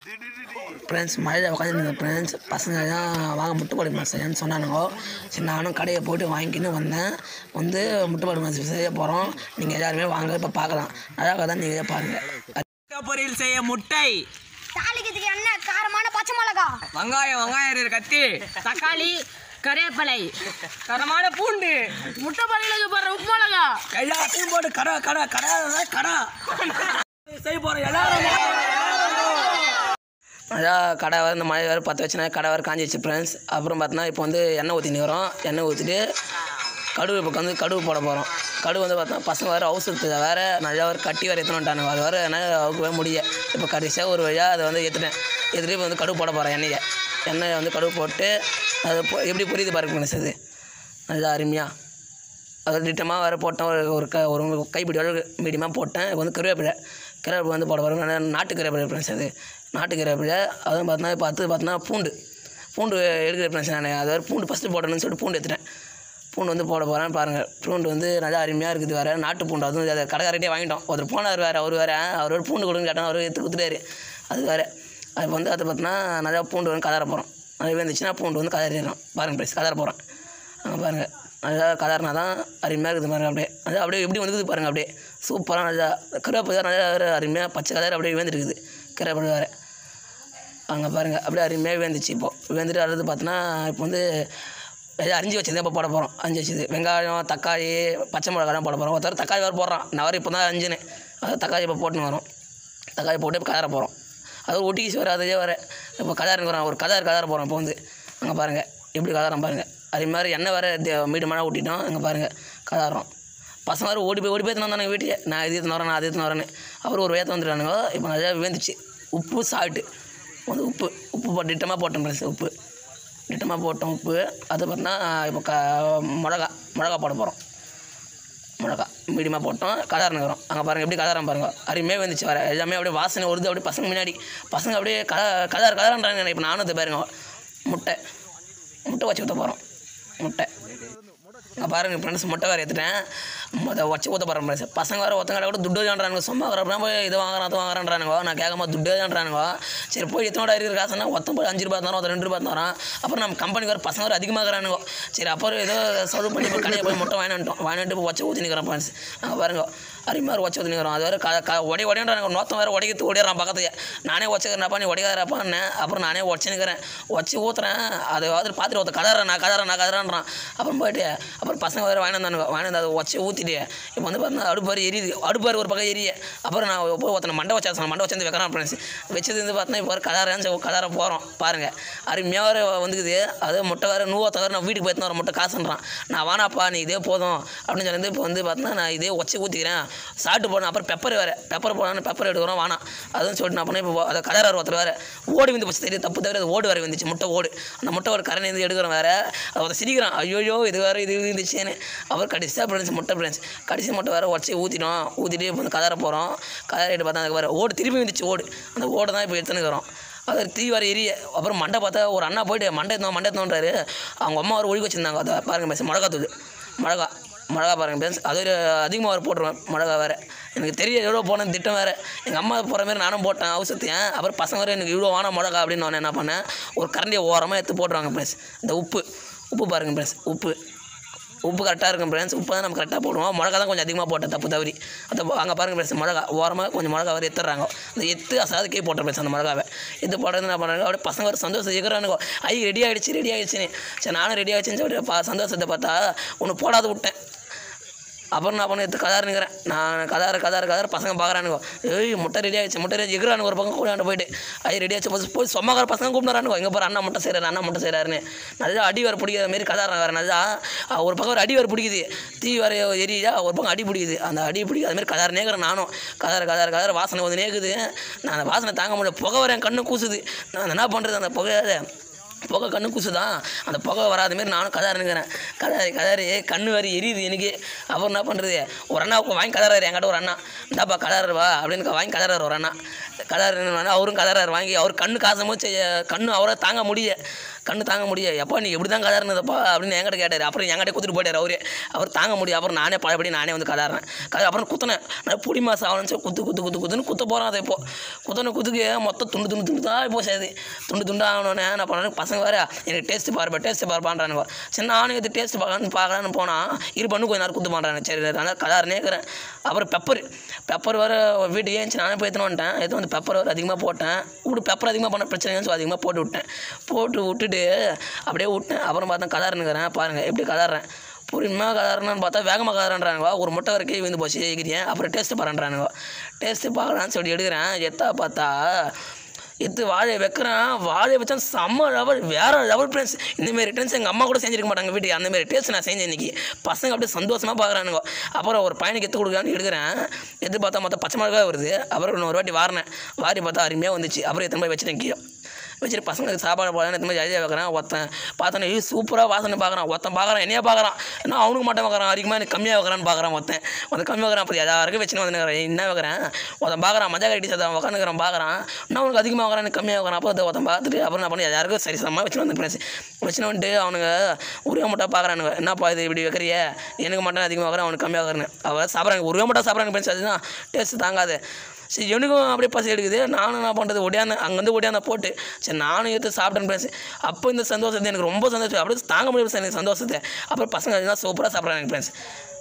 friends மழையில் உட்காந்துருந்த friends பசங்க எல்லாம் வாங்க முட்டைப்பாடு மாஸ் செய்யன்னு சொன்னானுங்க சரி நானும் கடையை போட்டு வாங்கிக்கின்னு வந்தேன் வந்து முட்டைப்பாடு மாஸ் செய்ய போகிறோம் நீங்கள் எல்லாருமே வாங்க இப்போ பார்க்கலாம் அழகாக தான் நீங்கள் பாருங்கள் பொரியல் செய்ய முட்டை தாளிக்கிறதுக்கு என்ன காரமான பச்சை மிளகா வெங்காயம் வெங்காயம் இருக்கு கத்தி தக்காளி கருவேப்பிலை தரமான பூண்டு முட்டை பள்ளியில போடுற உப்பு மிளகா எல்லாத்தையும் போட்டு கடை கடை கடை கடை செய்ய போகிறோம் எல்லாரும் அதான் கடை வேறு இந்த மழை வேறு பற்ற வச்சுனா கடை வேறு காஞ்சிச்சு ஃப்ரெண்ட்ஸ் அப்புறம் பார்த்தோன்னா இப்போ வந்து எண்ணெய் ஊற்றி நிற்கிறோம் எண்ணெய் ஊற்றிட்டு கடுகு இப்போ வந்து கடுகு போட போகிறோம் கடுகு வந்து பார்த்தா பசங்க வேறு அவசரத்துக்கு வேறு நல்லா வேறு கட்டி வேறு எடுத்துன்னு வந்துட்டானுங்க அது வேறு என்னால் அவுக்கவே முடிய இப்போ கடைசியாக ஒரு வழியாக அதை வந்து எடுத்துட்டேன் எடுத்துட்டு இப்போ வந்து கடுகு போட போகிறேன் எண்ணெயை எண்ணெயை வந்து கடுகு போட்டு அது பொ- எப்படி புரியுது பாருங்க ஃப்ரெண்ட்ஸ் அது நல்லா அருமையாக அது திட்டமாக வேறு போட்டேன் ஒரு ஒரு க ஒரு கைப்பிடி அளவு மீடியமாக போட்டேன் இப்போ வந்து கருவேப்பிலை கருவேப்பிலை வந்து போட போகிறோம் நல்லா நாட்டு கருவேப்பிலை ஃப்ரெண்ட்ஸ் அது நாட்டு கருவேப்பிலை அதுவும் பார்த்தோன்னா இப்போ அடுத்து பார்த்தோன்னா பூண்டு பூண்டு எடுக்கிற ஃப்ரெண்ட்ஸ் நான் அது வேறு பூண்டு ஃபஸ்ட்டு போடணும்னு சொல்லிட்டு பூண்டு எடுத்துட்டேன் பூண்டு வந்து போட போகிறேன் பாருங்கள் பூண்டு வந்து நல்லா அருமையாக இருக்குது வேறு நாட்டு பூண்டு அதுவும் அதை கடைக்காரட்டே வாங்கிட்டோம் ஒருத்தர் போனார் வேறு அவர் வேறு அவர் வேறு பூண்டு கொடுன்னு கேட்டால் அவர் எடுத்து கொடுத்துட்டாரு அது வேறு அது வந்து அதை பார்த்தோன்னா நல்லா பூண்டு வந்து கதற போகிறோம் அது வந்துச்சுன்னா பூண்டு வந்து கதறிடுறோம் பாருங்கள் ப்ரைஸ் கதற போகிறேன் அங்கே பாருங்கள் நல்லா கலர்னா தான் அருமையாக இருக்குது பாருங்க அப்படியே அது அப்படியே எப்படி வந்துக்குது பாருங்கள் அப்படியே சூப்பராக நல்லா கருவேப்பிலை நல்லா வேறு அருமையாக பச்சை கலர் அப்படியே வேந்துருக்குது கருவேப்பிலை வேறு அங்கே பாருங்கள் அப்படியே அருமையாக வேந்துச்சு இப்போது வேந்துட்டு அடுத்து பார்த்தோன்னா இப்போ வந்து எல்லாம் அரிஞ்சு வச்சது இப்போ போட போகிறோம் அரிஞ்சு வச்சது வெங்காயம் தக்காளி பச்சை மிளகாலாம் போட போகிறோம் ஒருத்தர் தக்காளி வேறு போடுறான் நான் வேறு இப்போ தான் அஞ்சுன்னு அது தக்காளி இப்போ போட்டுன்னு வரோம் தக்காளி போட்டு இப்போ கலர போகிறோம் அது ஒட்டிக்கிச்சு வர அதே வர இப்போ கலருங்கிறோம் ஒரு கலர் கலர போகிறோம் இப்போ வந்து அங்கே பாருங்கள் எப்படி கலரம் பாருங்கள் அதே மாதிரி எண்ணெய் வேறு மீடியமான ஊட்டிட்டோம் அங்கே பாருங்கள் கலரோம் பசங்க வேறு ஓடி போய் ஓடி போய் எடுத்துன்னு வந்தானுங்க வீட்டுக்கு நான் இது எடுத்துன்னு வரேன் நான் அது எடுத்துன்னு வரேன்னு அவர் ஒரு வேத்த வந்துட்டானுங்க இப்போ நிறையா வேந்துச்சு உப்பு சால்ட்டு வந்து உப்பு உப்பு போட்டு திட்டமாக போட்டோம் ஃப்ரெண்ட்ஸ் உப்பு திட்டமாக போட்டோம் உப்பு அது பார்த்தீங்கன்னா இப்போ க மிளகா மிளகா போட போகிறோம் மிளகா மீடியமாக போட்டோம் கலர் நகரம் அங்கே பாருங்கள் எப்படி கலரம் பாருங்கள் அருமையாக வந்துச்சு வர எல்லாமே அப்படியே வாசனை வருது அப்படியே பசங்க முன்னாடி பசங்க அப்படியே கல கலர் கலர்ன்றாங்க இப்போ நானும் இது பாருங்க முட்டை முட்டை வச்சு ஊற்ற போகிறோம் முட்டை நான் பாருங்கள் ஃப்ரெண்ட்ஸ் முட்டை வேறு எடுத்துட்டேன் அதை வச்சு ஊற்ற போகிறேன் ஃப்ரெண்ட்ஸ் பசங்க வேறு ஒருத்தங்க கூட துட்டு வேண்டானுங்க சும்மா வரப்போ போய் இது வாங்குறேன் அது வாங்குறேன்றானுங்க நான் கேட்காம துட்டு வேண்டானுங்க சரி போய் எத்தனோட இருக்கிற காசுனா ஒருத்தன் போய் அஞ்சு ரூபா தரோம் ஒருத்தன் ரெண்டு ரூபா தரோம் அப்புறம் நம்ம கம்பெனி வேறு பசங்க வேறு அதிகமாகறானுங்க சரி அப்புறம் ஏதோ செலவு பண்ணி போய் கடையை போய் முட்டை வாங்கிட்டு வாங்கிட்டு போய் வச்சு ஊற்றி நிற்கிறேன் ஃப்ரெண்ட்ஸ் அங்கே பாருங்க அருமையாக வச்சு ஊற்றி நிற்கிறோம் அது வேறு க க உடைய உடையன்றாங்க நோத்தம் வேறு உடைக்கிறது ஓடிடுறான் பக்கத்துக்கு நானே வச்சுக்கிறேன்ப்பா நீ உடைக்காதப்பான்னு அப்புறம் நானே உடச்சு நிற்கிறேன் வச்சு ஊற்றுறேன் அதை வந்து பார்த்துட்டு ஒருத்த கதறேன் நான் கதறேன் நான் கதறான்றான் அப்புறம் போயிட்டு அப்புறம் பசங்க வேறு வாங்கி வந்தானுங்க வாங்கி வந்து அதை வச்சு ஊற்றிட்டு இப்போ வந்து பார்த்தீங்கன்னா அடுப்பாரு எரியுது அடுப்பாரு ஒரு பக்கம் எரிய அப்புறம் நான் போய் ஒருத்தனை மண்டை வச்சா சொன்னேன் மண்டை வச்சு வைக்கிறான் ஃப்ரெண்ட்ஸ் வச்சது வந்து பார்த்தீங்கன்னா இப்போ ஒரு கலரேன்னு கலர போகிறோம் பாருங்கள் அருமையாக வேறு வந்துக்குது அது முட்டை வேறு நூறு தவிர நான் வீட்டுக்கு போய்த்து வர முட்டை காசுன்றான் நான் வேணாப்பா நீ இதே போதும் அப்படின்னு சொல்லி இப்போ வந்து பார்த்தீங்கன்னா நான் இதே வச்சு ஊற்றிக்கிறேன் சாப்பிட்டு போனேன் அப்புறம் பெப்பர் வேறு பெப்பர் போனான்னு பெப்பர் எடுக்கிறோம் வேணாம் அதுவும் சொல்லிட்டு நான் பண்ணேன் இப்போ அதை கலர் ஒருத்தர் வேறு ஓடி வந்து போச்சு தெரியும் தப்பு தவிர அது ஓடு வேறு வந்துச்சு முட்டை ஓடு அந்த முட்டை ஒரு கரணை இருந்து எடுக்கிறோம் வேறு அதை ஒருத்தர் சிரிக்கிறான் ஐயோ இது வேறு இது இது இருந்துச்சுன்னு அப்புறம் கடைசியாக ஃப்ரெண்ட்ஸ் முட்டை ஃப்ரெண்ட்ஸ் கடைசி முட்டை வேறு உடச்சி ஊற்றிட்டோம் ஊற்றிட்டு இப்போ வந்து கதற போகிறோம் கதறிட்டு பார்த்தா அதுக்கு வேறு ஓடு திரும்பி வந்துச்சு ஓடு அந்த ஓடு தான் இப்போ எடுத்துனுக்கிறோம் அது தீ வர எரிய அப்புறம் மண்டை பார்த்தா ஒரு அண்ணா போயிட்டு மண்டை எடுத்தோம் மண்டை எடுத்தோன்றாரு அவங்க அம்மா ஒரு ஒழுகி வச்சுருந்தாங்க அதை பாருங்கள் பேச மிளகா தூள் மிளகா மிளகா பாருங்கள் பேச அது ஒரு அதிகமாக வர போட்டுருவேன் மிளகா வேறு எனக்கு தெரிய எவ்வளோ போனேன் திட்டம் வேறு எங்கள் அம்மா போகிற மாதிரி நானும் போட்டேன் அவசரத்தையும் அப்புறம் பசங்க வேறு எனக்கு இவ்வளோ வானம் மிளகா அப்படின்னு நான் என்ன பண்ணேன் ஒரு கரண்டியை ஓரமாக எடுத்து போட்டுருவாங்க ப்ளஸ் இந்த உப்பு உப்பு பாருங்கள் ப்ளஸ் உப்பு உப்பு கரெக்டாக இருக்கும் ஃப்ரெண்ட்ஸ் உப்பு தான் நம்ம கரெக்டாக போடுவோம் மிளகா தான் கொஞ்சம் அதிகமாக போட்டேன் தப்பு தவறி அந்த அங்கே பாருங்கள் ஃப்ரெண்ட்ஸ் மிளகா ஓரமாக கொஞ்சம் மிளகா வரை எடுத்துறாங்க அந்த எத்து அசாது கே போட்டேன் ஃப்ரெண்ட்ஸ் அந்த மிளகாவை எது போடுறது என்ன பண்ணுறாங்க அப்படியே பசங்க ஒரு சந்தோஷம் இருக்கிறானுங்க ஐ ரெடி ஆகிடுச்சு ரெடி ஆகிடுச்சுன்னு சரி நானும் ரெடி ஆகிடுச்சுன்னு சொல்லிட்டு பா சந்தோஷத்தை பார்த்தா ஒன்று போடாத விட்டேன் அப்புறம் நான் பண்ண எடுத்து கதார் நிற்கிறேன் நான் கதார் கதார் கதார் பசங்க பார்க்குறானுங்க ஏய் முட்டை ரெடி ஆகிடுச்சு முட்டை ரெடி எகிறானுங்க ஒரு பக்கம் கூடாண்டு போயிட்டு ஐய் ரெடி ஆச்சு போய் போய் சொம்மக்கார பசங்க கூப்பிடுறானுங்க எங்கே போகிற அண்ணா முட்டை செய்கிறாரு அண்ணா முட்டை செய்கிறாருன்னு நல்லா அடி வேறு பிடிக்கிற மாரி கதாரம் வேறு நல்லா அஹ் ஒரு பக்கம் ஒரு அடி வேறு பிடிக்குது தீ வேறு எரியுதா ஒரு பக்கம் அடி பிடிக்குது அந்த அடி பிடிக்குது அது மாதிரி கதார் நேக்கிறேன் நானும் கதார் கதார் கதார் வாசனை வந்து நேக்குது நான் அந்த வாசனை தாங்க முடியல புகை வர என் கண்ணு கூசுது நான் என்ன பண்ணுறது அந்த புகையை புகை கண்ணு குசுதான் அந்த புகை வராத மாரி நானும் கதாருங்கிறேன் கதாரி கதாரி கண்ணு வரி எரியுது எனக்கு அப்புறம் என்ன பண்ணுறது ஒரு அண்ணா வாங்கி கதாராரு என்கிட்ட ஒரு அண்ணா இந்தாப்பா கதாருவா அப்படின்னு வாங்கி கதாராரு ஒரு அண்ணா கதாரு அவரும் கதாரார் வாங்கி அவர் கண்ணு காசும் போது கண்ணு அவரை தாங்க முடிய கண்ணு தாங்க முடிய எப்பா நீ எப்படி தான் கதாருனதப்பா அப்படின்னு என்கிட்ட கேட்டார் அப்புறம் என்கிட்ட கொடுத்துட்டு போயிட்டார் அவரே அவர் தாங்க முடியும் அப்புறம் நானே பழையபடி நானே வந்து கதாடுறேன் கதை அப்புறம் குத்தினேன் நான் புடி மாதம் ஆகணும்னு சொல்லி குத்து குத்து குத்து குத்துன்னு குத்த போகிறேன் அதை இப்போ குத்தின குத்துக்கு மொத்தம் துண்டு துண்டு துண்டு தான் இப்போ சேது துண்டு துண்டு ஆகணுன்னே நான் பண்ணேன் பசங்க வேறு எனக்கு டேஸ்ட் பாருப்பா டேஸ்ட் பாருப்பான்றானுங்க சரி நானும் இது டேஸ்ட் பார்க்கலான்னு பார்க்கலான்னு போனால் இரு பண்ணு கொஞ்ச நேரம் குத்து பண்ணுறாங்க சரி அதனால் கதாருனே இருக்கிறேன் அப்புறம் பெப்பர் பெப்பர் வேறு வீட்டுக்கு ஏஞ்சி நானே போய் எடுத்துன்னு வந்துட்டேன் எடுத்து வந்து பெப்பர் வேறு அதிகமாக போட்டேன் விட்டு பெப்பர் அதிகமாக பண்ண பிரச்சனை ஸோ அதிகமாக போட்டு விட்டேன் போட்டு விட்டுட்டு அப்படியே விட்டேன் அப்புறம் பார்த்தா கதாருனுக்கிறேன் பாருங்கள் எப்படி கதாடுறேன் பொறுமையாக கதாரணுன்னு பார்த்தா வேகமாக கதாரன்றானுங்க ஒரு முட்டை வரைக்கும் விழுந்து போச்சு எகிரியேன் அப்புறம் டேஸ்ட்டு பாருன்றானுங்க டேஸ்ட்டு பார்க்கலான்னு சொல்லி எடுக்கிறேன் எத்தா பார்த்தா எடுத்து வாழையை வைக்கிறேன் வாழையை வச்சா செம்ம லெவல் வேற லெவல் ஃப்ரெண்ட்ஸ் இந்தமாரி டேன்ஸ் எங்கள் அம்மா கூட செஞ்சிருக்க மாட்டாங்க வீட்டுக்கு அந்தமாரி டேஸ்ட் நான் செஞ்சேன் இன்னைக்கு பசங்க அப்படியே சந்தோஷமாக பார்க்குறானுங்க அப்புறம் ஒரு பையனுக்கு எடுத்து கொடுக்கலான்னு எடுக்கிறேன் எடுத்து பார்த்தா மொத்தம் பச்சை மிளகாய் வருது அப்புறம் இன்னொரு வாட்டி வாரினேன் வாரி பார்த்தா அருமையாக வந்துச்சு அப்புறம் எத்தனை போய் வச்சுட்டேன் கீழே வச்சுட்டு பசங்களுக்கு சாப்பாடு போடலாம் இந்த மாதிரி ஜாலியாக வைக்கிறேன் ஒருத்தன் பார்த்தோன்னே ஏய் சூப்பராக வாசனை பார்க்குறான் ஒருத்தன் பார்க்குறான் என்னையா பார்க்குறான் என்ன அவனுக்கு மட்டும் பார்க்குறான் அதிகமாக எனக்கு கம்மியாக வைக்கிறான்னு பார்க்குறான் ஒருத்தன் ஒருத்தன் கம்மியாக வைக்கிறான் அப்படி எல்லாருக்கும் வச்சுன்னு வந்து என்ன வைக்கிறேன் ஒருத்தன் பார்க்குறான் மஜா கட்டி சத்தம் உட்காந்துக்கிறான் பார்க்குறான் நான் அவனுக்கு அதிகமாக வைக்கிறான் எனக்கு கம்மியாக வைக்கிறான் அப்போ அதை ஒருத்தன் பார்த்துட்டு அப்புறம் நான் பண்ணி எல்லாருக்கும் சரி சமமாக வச்சுன்னு வந்து ஃப்ரெண்ட்ஸ் வச்சுன்னு வந்துட்டு அவனுங்க உருவ மட்டும் பார்க்குறானுங்க என்னப்பா இது இப்படி வைக்கிறிய எனக்கு மட்டும் அதிகமாக வைக்கிறேன் அவனுக்கு கம்மியாக வைக்கிறேன் அவள் சாப்பிட்றாங்க உருவ மட்டும் சாப்பிட்றாங்க ஃப்ரெண்ட்ஸ் அதுதான் டேஸ்ட் தாங்காது சரி எனக்கும் அப்படியே பசி எடுக்குது நானும் என்ன பண்ணுறது ஒடியாந்த அங்கேருந்து ஒடியாந்த போட்டு சரி நானும் எடுத்து சாப்பிட்டேன் ஃப்ரெண்ட்ஸ் அப்போ இந்த சந்தோஷத்தை எனக்கு ரொம்ப சந்தோஷம் அப்படியே தாங்க முடியும் எனக்கு சந்தோஷத்தை அப்புறம் பசங்க எல்லாம் சூப்பராக சாப்பிட்றாங்க ஃப்ரெண்ட்ஸ்